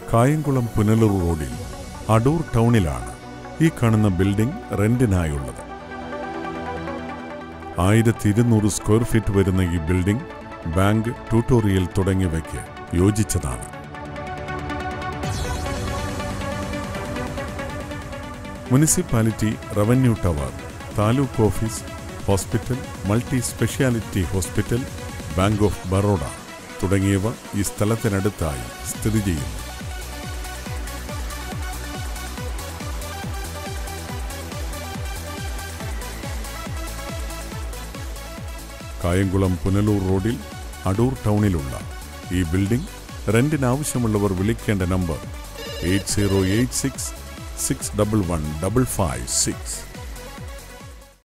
കായംകുളം പുനലൂർ റോഡിൽ അടൂർ ടൗണിലാണ് ഈ കാണുന്ന ബിൽഡിംഗ് റെന്റിനായുള്ളത് ആയിരത്തി ഇരുന്നൂറ് സ്ക്വയർ ഫീറ്റ് വരുന്ന ഈ ബിൽഡിംഗ് ബാങ്ക് ട്യൂട്ടോറിയൽ തുടങ്ങിയവയ്ക്ക് യോജിച്ചതാണ് municipality revenue tower taluk office hospital multi speciality hospital bank of Baroda തുടങ്ങിയവ ഈ സ്ഥലത്തിനടുത്തായി സ്ഥിതി ചെയ്യുന്നു കായംകുളം പുനലൂർ റോഡിൽ അടൂർ ടൗണിലുള്ള ഈ ബിൽഡിംഗ് റെന്റിനാവശ്യമുള്ളവർ വിളിക്കേണ്ട number eight zero eight six six double one double five six